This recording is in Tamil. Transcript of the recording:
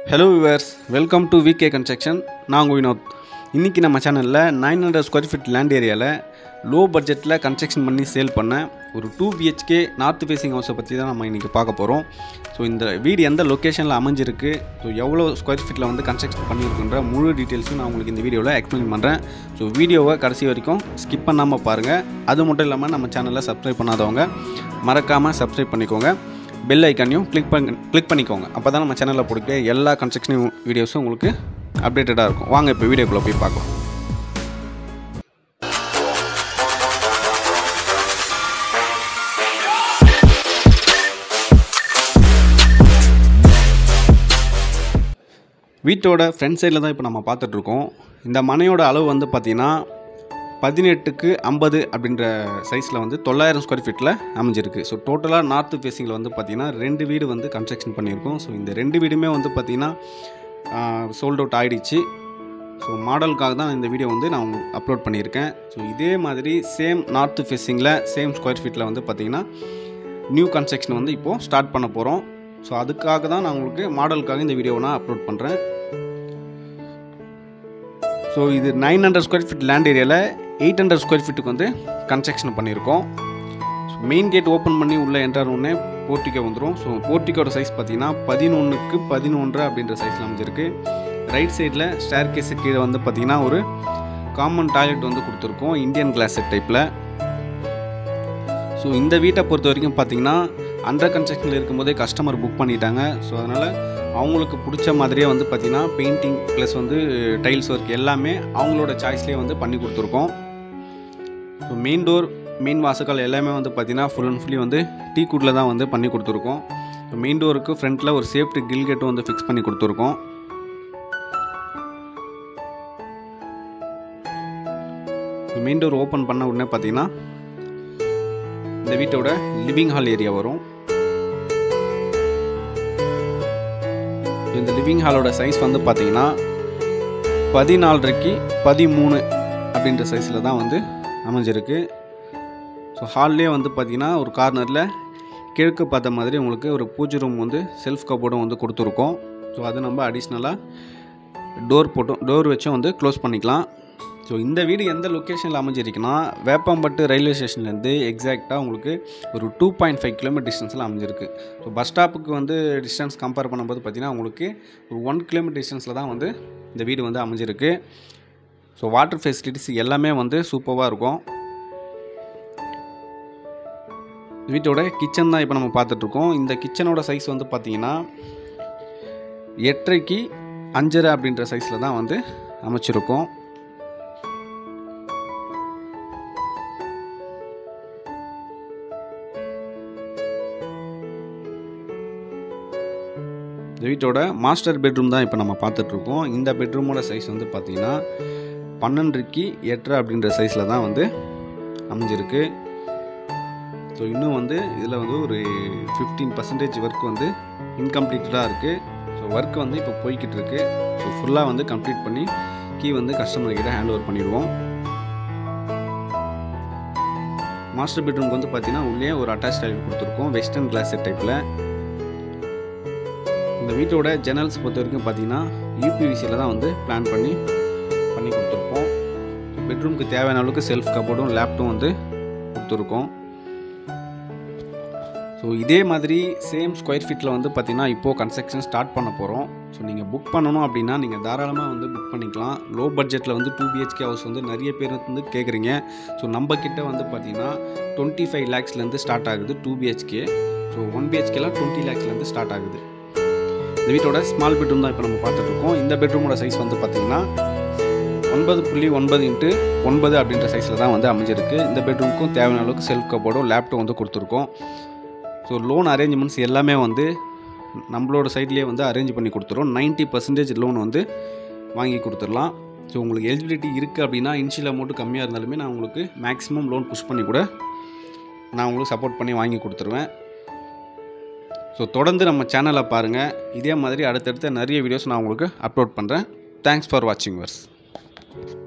hello viewers welcome to VK construction நான் உங்கள் வினோத் இன்றைக்கி நம்ம சேனலில் nine hundred square feet land ஏரியாவில் லோ பட்ஜெட்டில் கன்ஸ்ட்ரக்ஷன் பண்ணி சேல் பண்ண ஒரு டூ பிஹெச்கே நார்த் ஃபேசிங் ஹவுஸை பற்றி தான் நம்ம இன்றைக்கி பார்க்க போகிறோம் ஸோ இந்த வீடு எந்த லொக்கேஷனில் அமைஞ்சிருக்கு ஸோ எவ்வளோ ஸ்கொயர் ஃபீட்டில் வந்து கன்ஸ்ட்ரக்ஷன் பண்ணியிருக்குன்ற முழு டீட்டெயில்ஸும் நான் உங்களுக்கு இந்த வீடியோவில் எக்ஸ்பிளைன் பண்ணுறேன் ஸோ வீடியோவை கடைசி வரைக்கும் ஸ்கிப் பண்ணாமல் பாருங்கள் அது மட்டும் இல்லாமல் நம்ம சேனலை சப்ஸ்கிரைப் பண்ணாதவங்க மறக்காமல் சப்ஸ்கிரைப் பண்ணிக்கோங்க பெல் ஐக்கானையும் கிளிக் பண்ணி கிளிக் பண்ணிக்கோங்க அப்போ தான் நம்ம சேனலில் பிடிக்க எல்லா கன்ஸ்ட்ரக்ஷன் வீடியோஸும் உங்களுக்கு அப்டேட்டடாக இருக்கும் வாங்க இப்போ வீடியோக்குள்ளே போய் பார்க்கலாம் வீட்டோட ஃப்ரண்ட் சைடில் தான் இப்போ நம்ம பார்த்துட்ருக்கோம் இந்த மனையோட அளவு வந்து பார்த்திங்கன்னா பதினெட்டுக்கு ஐம்பது அப்படின்ற சைஸில் வந்து தொள்ளாயிரம் ஸ்கொயர் ஃபீட்டில் அமைஞ்சிருக்கு ஸோ டோட்டலாக நார்த் ஃபேஸிங்கில் வந்து பார்த்திங்கன்னா ரெண்டு வீடு வந்து கன்ஸ்ட்ரக்ஷன் பண்ணியிருக்கோம் ஸோ இந்த ரெண்டு வீடுமே வந்து பார்த்திங்கன்னா சோல்ட் அவுட் ஆகிடுச்சு ஸோ மாடலுக்காக தான் இந்த வீடியோ வந்து நான் அப்லோட் பண்ணியிருக்கேன் ஸோ இதே மாதிரி சேம் நார்த் ஃபேஸிங்கில் சேம் ஸ்கொயர் ஃபீட்டில் வந்து பார்த்திங்கன்னா நியூ கன்ஸ்ட்ரக்ஷன் வந்து இப்போது ஸ்டார்ட் பண்ண போகிறோம் ஸோ அதுக்காக தான் நான் உங்களுக்கு மாடலுக்காக இந்த வீடியோவை நான் அப்லோட் பண்ணுறேன் ஸோ இது nine hundred square feet land ஏரியாவில் எயிட் ஹண்ட்ரட் ஸ்கொயர் ஃபீட்டுக்கு வந்து கன்ஸ்ட்ரக்ஷன் பண்ணியிருக்கோம் ஸோ மெயின் கேட் ஓப்பன் பண்ணி உள்ளே என்டர் உடனே போர்ட்டிக்கோ வந்துடும் ஸோ போர்ட்டிக்கோட சைஸ் பார்த்தீங்கன்னா பதினொன்றுக்கு பதினொன்று அப்படின்ற சைஸில் அமைஞ்சிருக்கு ரைட் சைடில் ஸ்டேர் கேஸு கீழே வந்து பார்த்தீங்கன்னா ஒரு காமன் டாய்லெட் வந்து கொடுத்துருக்கோம் இந்தியன் கிளாஸ் செட் டைப்பில் ஸோ இந்த வீட்டை பொறுத்த வரைக்கும் பார்த்தீங்கன்னா அண்டர் கன்ஸ்ட்ரக்ஷனில் இருக்கும்போதே கஸ்டமர் புக் பண்ணிட்டாங்க ஸோ அதனால் அவங்களுக்கு பிடிச்ச மாதிரியே வந்து பார்த்திங்கன்னா பெயிண்டிங் ப்ளஸ் வந்து டைல்ஸ் ஒர்க் எல்லாமே அவங்களோட சாய்ஸ்லேயே வந்து பண்ணி கொடுத்துருக்கோம் ஸோ மெயின் டோர் மெயின் வாசக்கால் எல்லாமே வந்து பார்த்திங்கன்னா ஃபுல் அண்ட் ஃபுல்லி வந்து டீ குட்டில் தான் வந்து பண்ணி கொடுத்துருக்கோம் ஸோ மெயின் டோருக்கு ஃப்ரண்ட்டில் ஒரு சேஃப்டி கில் கேட்டும் வந்து ஃபிக்ஸ் பண்ணி கொடுத்துருக்கோம் மெயின் டோர் ஓப்பன் பண்ண உடனே பார்த்தீங்கன்னா இந்த வீட்டோட லிவிங் ஹால் ஏரியா வரும் இந்த லிவிங் ஹாலோட சைஸ் வந்து பார்த்தீங்கன்னா பதினாலரைக்கு பதிமூணு அப்படின்ற சைஸில் தான் வந்து அமைஞ்சிருக்கு ஸோ ஹால்லே வந்து பார்த்திங்கன்னா ஒரு கார்னரில் கிழக்கு பார்த்த மாதிரி உங்களுக்கு ஒரு பூஜை ரூம் வந்து செல்ஃப் கபோர்டும் வந்து கொடுத்துருக்கோம் ஸோ அது நம்ம அடிஷ்னலாக டோர் போட்டும் டோர் வச்சும் வந்து க்ளோஸ் பண்ணிக்கலாம் ஸோ இந்த வீடு எந்த லொக்கேஷனில் அமைஞ்சிருக்குன்னா வேப்பம்பட்டு ரயில்வே ஸ்டேஷன்லேருந்து எக்ஸாக்டாக உங்களுக்கு ஒரு டூ பாயிண்ட் ஃபைவ் கிலோமீட்டர் டிஸ்டன்ஸில் அமைஞ்சிருக்கு ஸோ பஸ் ஸ்டாப்புக்கு வந்து டிஸ்டன்ஸ் கம்பேர் பண்ணும்போது பார்த்திங்கன்னா உங்களுக்கு ஒரு ஒன் கிலோமீட்டர் டிஸ்டன்ஸில் தான் வந்து இந்த வீடு வந்து அமைஞ்சிருக்கு ஸோ வாட்டர் ஃபெசிலிட்டிஸ் எல்லாமே வந்து சூப்பராக இருக்கும் வீட்டோட கிச்சன் தான் இப்போ நம்ம பார்த்துட்ருக்கோம் இந்த கிச்சனோட சைஸ் வந்து பார்த்திங்கன்னா எட்டரைக்கு அஞ்சரை அப்படின்ற சைஸில் தான் வந்து அமைச்சிருக்கோம் இந்த வீட்டோட மாஸ்டர் பெட்ரூம் தான் இப்போ நம்ம பார்த்துட்ருக்கோம் இந்த பெட்ரூமோட சைஸ் வந்து பார்த்திங்கன்னா பன்னெண்டுக்கு எட்டரை அப்படின்ற சைஸில் தான் வந்து அமைஞ்சிருக்கு ஸோ இன்னும் வந்து இதில் வந்து ஒரு ஃபிஃப்டீன் பர்சன்டேஜ் ஒர்க் வந்து இன்கம்ப்ளீட்டடாக இருக்குது ஸோ ஒர்க் வந்து இப்போ போய்கிட்டு இருக்குது ஸோ ஃபுல்லாக வந்து கம்ப்ளீட் பண்ணி கீ வந்து கஸ்டமர் கிட்ட ஹேண்ட் ஓவர் பண்ணிடுவோம் மாஸ்டர் பெட்ரூம்க்கு வந்து பார்த்தீங்கன்னா உள்ளே ஒரு அட்டாச் டைல் கொடுத்துருக்கோம் வெஸ்டர்ன் கிளாஸ் செட் டைப்பில் இந்த வீட்டோட ஜன்னல்ஸ் பொறுத்த வரைக்கும் பார்த்தீங்கன்னா யூபிவிசியில் தான் வந்து பிளான் பண்ணி பண்ணி கொடுத்துருப்போம் பெட்ரூமுக்கு தேவையான அளவுக்கு செல்ஃப் கபோர்டும் லேப்டும் வந்து கொடுத்துருக்கோம் ஸோ இதே மாதிரி சேம் ஸ்கொயர் ஃபீட்டில் வந்து பார்த்திங்கன்னா இப்போது கன்ஸ்ட்ரக்ஷன் ஸ்டார்ட் பண்ண போகிறோம் ஸோ நீங்கள் புக் பண்ணணும் அப்படின்னா நீங்கள் தாராளமாக வந்து புக் பண்ணிக்கலாம் லோ பட்ஜெட்டில் வந்து டூ பிஹெச்கே ஹவுஸ் வந்து நிறைய பேர் வந்து கேட்குறீங்க ஸோ நம்ம கிட்ட வந்து பார்த்திங்கன்னா டுவெண்ட்டி ஃபைவ் லேக்ஸ்லேருந்து ஸ்டார்ட் ஆகுது டூ பிஹெச்கே ஸோ ஒன் பிஹெச்கேலாம் டுவெண்ட்டி லேக்ஸ்லேருந்து ஸ்டார்ட் ஆகுது இந்த வீட்டோட ஸ்மால் பெட்ரூம் தான் இப்போ நம்ம பார்த்துட்ருக்கோம் இந்த பெட்ரூமோட சைஸ் வந்து பார்த்திங்கன்னா ஒன்பது புள்ளி ஒன்பது இன்ட்டு ஒன்பது அப்படின்ற சைஸில் தான் வந்து அமைஞ்சிருக்கு இந்த பெட்ரூமுக்கும் தேவையான அளவுக்கு செல்ஃப் கபோர்டும் லேப்டும் வந்து கொடுத்துருக்கோம் ஸோ லோன் அரேஞ்ச்மெண்ட்ஸ் எல்லாமே வந்து நம்மளோட சைட்லேயே வந்து அரேஞ்ச் பண்ணி கொடுத்துரும் நைன்ட்டி பர்சன்டேஜ் லோன் வந்து வாங்கி கொடுத்துடலாம் ஸோ உங்களுக்கு எலிஜிபிலிட்டி இருக்குது அப்படின்னா இனிஷியல் அமௌண்ட்டு கம்மியாக இருந்தாலுமே நான் உங்களுக்கு மேக்ஸிமம் லோன் புஷ் பண்ணி கூட நான் உங்களுக்கு சப்போர்ட் பண்ணி வாங்கி கொடுத்துருவேன் ஸோ தொடர்ந்து நம்ம சேனலை பாருங்கள் இதே மாதிரி அடுத்தடுத்த நிறைய வீடியோஸ் நான் உங்களுக்கு அப்லோட் பண்ணுறேன் தேங்க்ஸ் ஃபார் வாட்சிங் வர்ஸ்